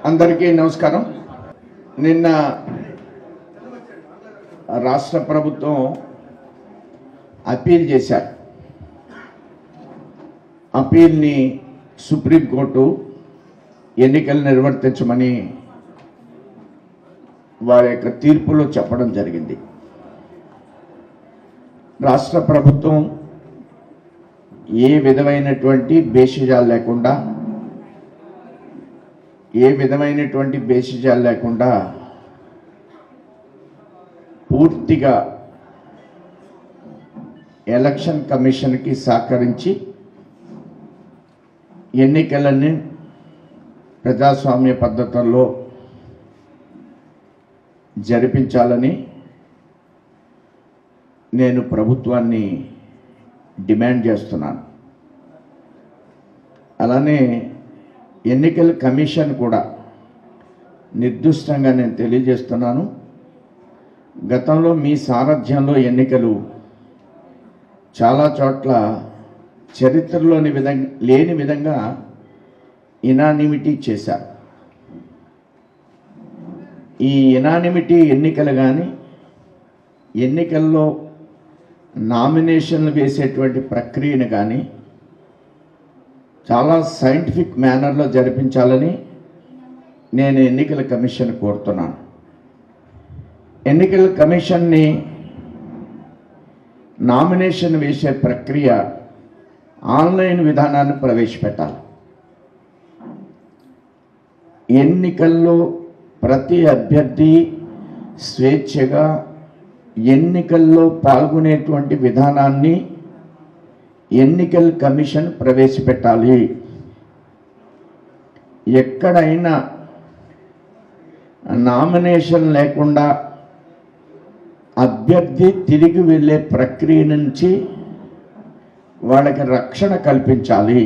అందరికీ నమస్కారం నిన్న రాష్ట్ర ప్రభుత్వం అప్పీల్ చేశారు అప్పీల్ని సుప్రీంకోర్టు ఎన్నికలు నిర్వర్తించమని వారి యొక్క తీర్పులో చెప్పడం జరిగింది రాష్ట్ర ప్రభుత్వం ఏ విధమైనటువంటి భేషజాలు లేకుండా ఏ విధమైనటువంటి భేషజాలు లేకుండా పూర్తిగా ఎలక్షన్ కమిషన్కి సహకరించి ఎన్నికలన్నీ ప్రజాస్వామ్య పద్ధతుల్లో జరిపించాలని నేను ప్రభుత్వాన్ని డిమాండ్ చేస్తున్నాను అలానే ఎన్నికల కమిషన్ కూడా నిర్దిష్టంగా నేను తెలియజేస్తున్నాను గతంలో మీ సారథ్యంలో ఎన్నికలు చాలా చోట్ల చరిత్రలోని విధంగా లేని విధంగా ఇనానిమిటీ చేశారు ఈ ఇనానిమిటీ ఎన్నికలు కానీ ఎన్నికల్లో నామినేషన్లు వేసేటువంటి ప్రక్రియను కానీ చాలా సైంటిఫిక్ మేనర్లో జరిపించాలని నేను ఎన్నికల కమిషన్ కోరుతున్నాను ఎన్నికల కమిషన్ని నామినేషన్ వేసే ప్రక్రియ ఆన్లైన్ విధానాన్ని ప్రవేశపెట్టాలి ఎన్నికల్లో ప్రతి అభ్యర్థి స్వేచ్ఛగా ఎన్నికల్లో పాల్గొనేటువంటి విధానాన్ని ఎన్నికల కమిషన్ ప్రవేశపెట్టాలి ఎక్కడైనా నామినేషన్ లేకుండా అభ్యర్థి తిరిగి వెళ్ళే ప్రక్రియ నుంచి వాళ్ళకి రక్షణ కల్పించాలి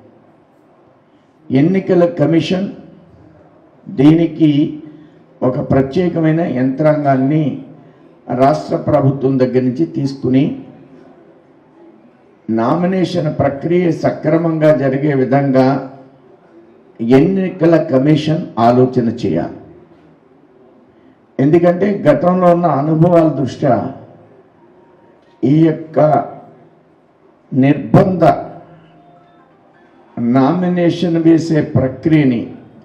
ఎన్నికల కమిషన్ దీనికి ఒక ప్రత్యేకమైన యంత్రాంగాన్ని రాష్ట్ర ప్రభుత్వం దగ్గర నుంచి తీసుకుని నామినేషన్ ప్రక్రియ సక్రమంగా జరిగే విధంగా ఎన్నికల కమిషన్ ఆలోచన చేయాలి ఎందుకంటే గతంలో ఉన్న అనుభవాల దృష్ట్యా ఈ యొక్క నిర్బంధ నామినేషన్ వేసే ప్రక్రియని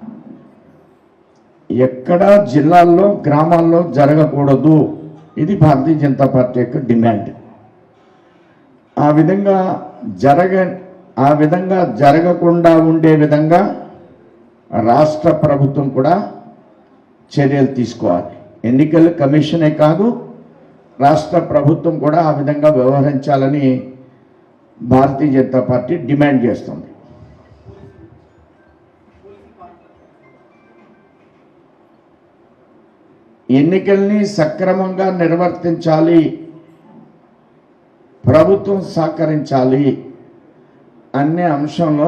ఎక్కడా జిల్లాల్లో గ్రామాల్లో జరగకూడదు ఇది భారతీయ జనతా పార్టీ యొక్క డిమాండ్ ఆ విధంగా జరగ ఆ విధంగా జరగకుండా ఉండే విధంగా రాష్ట్ర ప్రభుత్వం కూడా చర్యలు తీసుకోవాలి ఎన్నికల కమిషనే కాదు రాష్ట్ర ప్రభుత్వం కూడా ఆ విధంగా వ్యవహరించాలని భారతీయ జనతా పార్టీ డిమాండ్ చేస్తుంది ఎన్నికల్ని సక్రమంగా నిర్వర్తించాలి ప్రభుత్వం సహకరించాలి అనే అంశంలో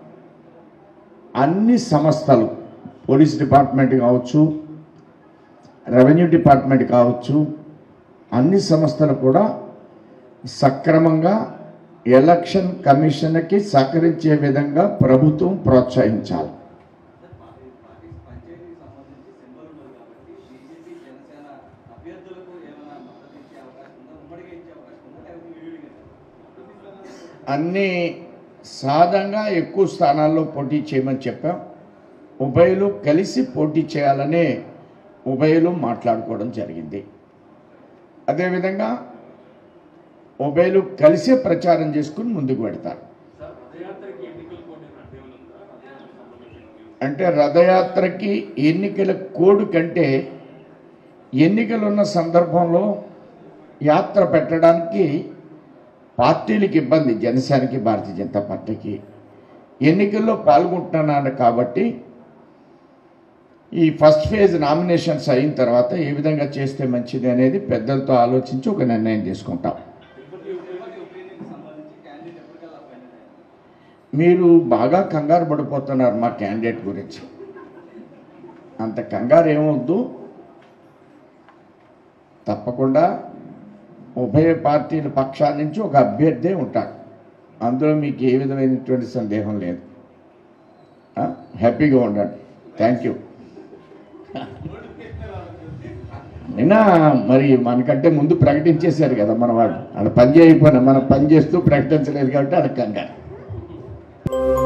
అన్ని సంస్థలు పోలీస్ డిపార్ట్మెంట్ కావచ్చు రెవెన్యూ డిపార్ట్మెంట్ కావచ్చు అన్ని సంస్థలు కూడా సక్రమంగా ఎలక్షన్ కమిషన్కి సహకరించే విధంగా ప్రభుత్వం ప్రోత్సహించాలి పంచాయతీకి సంబంధించి సింబల్ ఉన్నది కాబట్టి బీజేపీ జనసేన అభ్యర్థులకు ఏమైనా మద్దతు ఇచ్చే అవకాశం ఉందా ఉమ్మడిగా ఇచ్చే అవకాశం ఉందా లేకపోతే విడివిడిగా అన్ని సాధంగా ఎక్కువ స్థానాల్లో పోటీ చేయమని చెప్పాం ఉభయలు కలిసి పోటీ చేయాలనే ఉభయలు మాట్లాడుకోవడం జరిగింది అదేవిధంగా ఉభయలు కలిసే ప్రచారం చేసుకుని ముందుకు పెడతారు అంటే రథయాత్రకి ఎన్నికల కోడ్ కంటే ఎన్నికలు ఉన్న సందర్భంలో యాత్ర పెట్టడానికి పార్టీలకు ఇబ్బంది జనసేనకి భారతీయ జనతా పార్టీకి ఎన్నికల్లో పాల్గొంటున్నాను కాబట్టి ఈ ఫస్ట్ ఫేజ్ నామినేషన్స్ అయిన తర్వాత ఏ విధంగా చేస్తే మంచిది అనేది పెద్దలతో ఆలోచించి ఒక నిర్ణయం తీసుకుంటాం తిరుపతి ఉప ఎన్నికకి సంబంధించి క్యాండిడేట్ ఎప్పటికల్లా ఫైనల్ అయ్యారు మీరు బాగా కంగారు పడిపోతున్నారు మా క్యాండిడేట్ గురించి అంత కంగారు ఏమవద్దు తప్పకుండా ఉభయ పార్టీల పక్షాల నుంచి ఒక అభ్యర్థే ఉంటాడు అందులో మీకు ఏ విధమైనటువంటి సందేహం లేదు ఆ? హ్యాపీగా ఉండండి థ్యాంక్ యూ నిన్న మరి మనకంటే ముందు ప్రకటించేశారు కదా మన వాళ్ళు అది పని చేయకపోయినా మనం పని చేస్తూ ప్రకటించలేదు కాబట్టి అది కంగారు